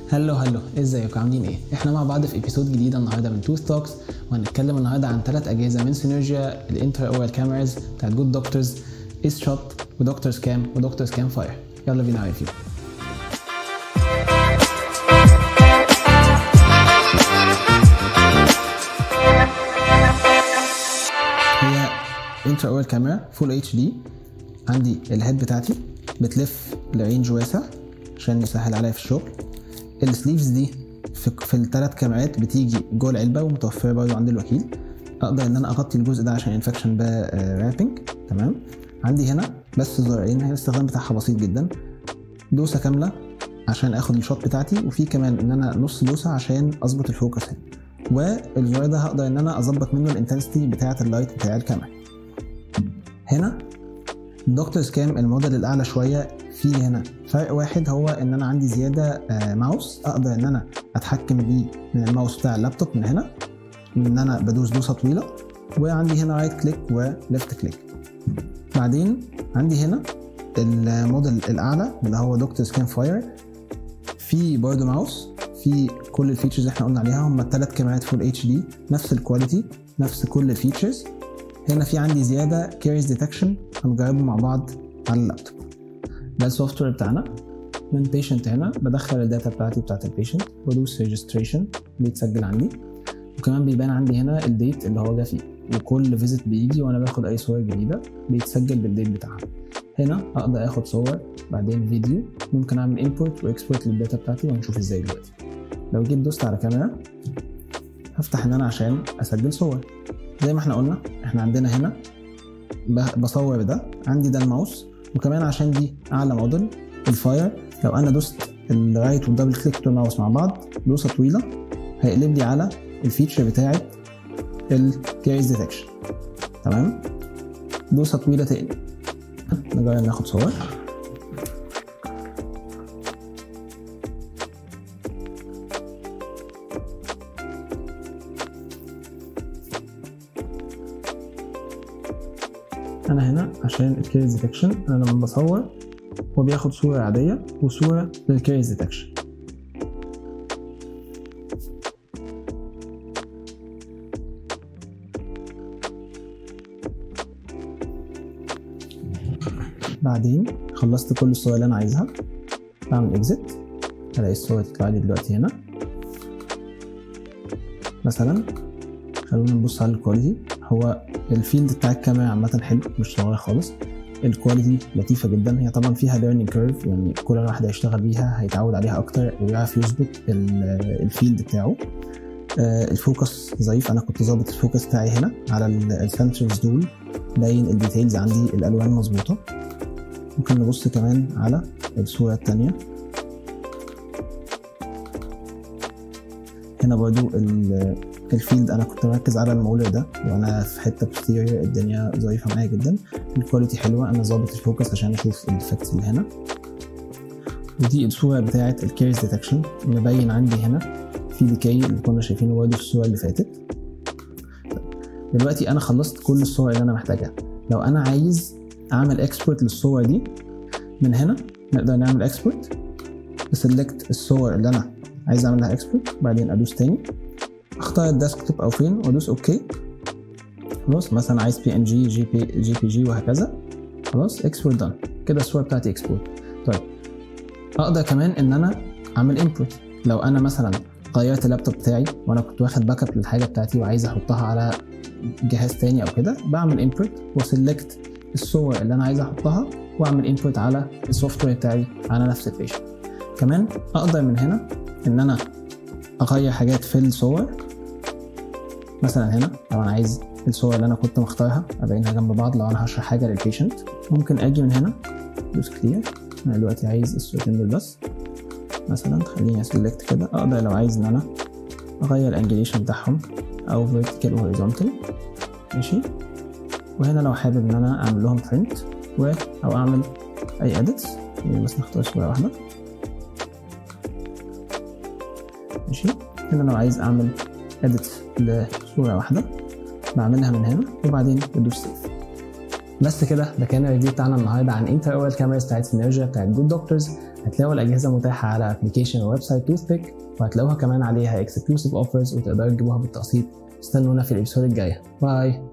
هلو هلو ازيكم عاملين ايه؟ احنا مع بعض في ابيسود جديده النهارده من توث توكس وهنتكلم النهارده عن ثلاث اجهزه من سينرجيا الانترا اوال كاميراز بتاعت جود دكتورز ايس شوت ودكتورز كام ودكتورز كام فاير يلا بينا ريفيو هي انترا اوال كاميرا فول اتش دي عندي الهيد بتاعتي بتلف لرينج واسع عشان يسهل عليا في الشغل السليفز دي في, في الثلاث كاميرات بتيجي جوه العلبه ومتوفره برضه عند الوكيل اقدر ان انا اغطي الجزء ده عشان انفكشن برابنج تمام عندي هنا بس زرارين هي الاستخدام بتاعها بسيط جدا دوسه كامله عشان اخد الشوت بتاعتي وفي كمان ان انا نص دوسه عشان اظبط الفوكس هنا والزرار ده هقدر ان انا اظبط منه الانتنسيتي بتاعه اللايت بتاع الكاميرا هنا دكتور سكام الموديل الاعلى شويه في هنا فرق واحد هو ان انا عندي زياده آه، ماوس اقدر ان انا اتحكم بيه من الماوس بتاع اللابتوب من هنا ان انا بدوس دوسه طويله وعندي هنا رايت كليك وليفت كليك بعدين عندي هنا الموديل الاعلى اللي هو دكتور سكان فاير في برضه ماوس في كل الفيتشرز اللي احنا قلنا عليها هم الثلاث كاميرات فول اتش دي نفس الكواليتي نفس كل الفيتشرز هنا في عندي زياده كيريز ديتكشن هنجربه مع بعض على اللابتوب ده السوفت وير بتاعنا من بيشنت هنا بدخل الداتا بتاعتي بتاعت البيشنت بدوس ريجستريشن بيتسجل عندي وكمان بيبان عندي هنا الديت اللي هو جه فيه وكل فيزيت بيجي وانا باخد اي صور جديده بيتسجل بالديت بتاعها هنا اقدر اخد صور بعدين فيديو ممكن اعمل امبورت واكسبورت للداتا بتاعتي وهنشوف ازاي دلوقتي لو جيت دوست على كاميرا هفتح ان انا عشان اسجل صور زي ما احنا قلنا احنا عندنا هنا ب- بصور ده عندي ده الماوس وكمان عشان دي اعلى موديل الفاير لو انا دوست الرايت والدبل كليك بتوع الماوس مع بعض دوسه طويله هيقلب لي على الفيتشر بتاعه الكيريز ديتكشن تمام دوسه طويله تاني نجرب ناخد صور انا هنا عشان الكيريز ديتكشن انا لما بصور هو بياخد صورة عادية وصورة للكيريز ديتكشن بعدين خلصت كل الصور اللي انا عايزها بعمل اكزit الاقي الصورة تطلع لي دلوقتي هنا مثلا خلونا نبص على الكواليتي هو الفيلد بتاع الكاميرا عامة حلو مش صغير خالص الكواليتي لطيفة جدا هي طبعا فيها ليرنينج كيرف يعني كل واحد هيشتغل بيها هيتعود عليها أكتر ويعرف يظبط ال- الفيلد بتاعه آه، الفوكس ظريف أنا كنت ظابط الفوكس بتاعي هنا على السنترز دول باين الديتيلز عندي الألوان مظبوطة ممكن نبص كمان على الصورة التانية هنا برضو ال- الفيلد انا كنت مركز على المولر ده وانا في حته بوستيريور الدنيا ظريفه معايا جدا الكواليتي حلوه انا ظابط الفوكس عشان اشوف الديفكتس اللي هنا ودي الصوره بتاعه الكيرز ديتكشن مبين عندي هنا في ديكي اللي كنا شايفينه برضه في الصوره اللي فاتت دلوقتي انا خلصت كل الصور اللي انا محتاجها لو انا عايز اعمل اكسبورت للصور دي من هنا نقدر نعمل اكسبورت بسلكت الصور اللي انا عايز اعمل لها اكسبورت بعدين ادوس تاني اختار الديسكتوب او فين وادوس اوكي خلاص مثلا عايز بي ان جي جي بي جي بي جي وهكذا خلاص اكسبورت دان كده الصوره بتاعتي اكسبورت طيب اقدر كمان ان انا اعمل امبورت لو انا مثلا غيرت اللابتوب بتاعي وانا كنت واخد باك اب للحاجه بتاعتي وعايز احطها على جهاز تاني او كده بعمل امبورت وسلكت الصور اللي انا عايز احطها واعمل امبورت على السوفت وير بتاعي على نفس البيشن كمان اقدر من هنا ان انا اغير حاجات في الصور مثلا هنا لو انا عايز الصور اللي انا كنت مختارها ابينها جنب بعض لو انا هشرح حاجه للبيشنت ممكن اجي من هنا دوس كلير انا دلوقتي عايز الصورتين دول بس مثلا خليني اسلكت كده اقدر لو عايز ان انا اغير الانجليشن بتاعهم او فيرتيكال وهوريزونتال ماشي وهنا لو حابب ان انا اعمل لهم برنت و او اعمل اي اديتس بس نختار صوره واحده ماشي هنا لو عايز اعمل اديت لصوره واحده بعملها من هنا وبعدين بدوس سيف بس كده ده كان الريفيو بتاعنا النهارده عن انتر اول كاميرا بتاعت سينرجيا بتاعت جود دكتورز هتلاقوا الأجهزة متاحة على ابلكيشن ويب سايت توثبيك وهتلاقوها كمان عليها اكسكلوسيف اوفرز وتقدروا تجيبوها بالتقسيط استنونا في الابيسود الجاية باي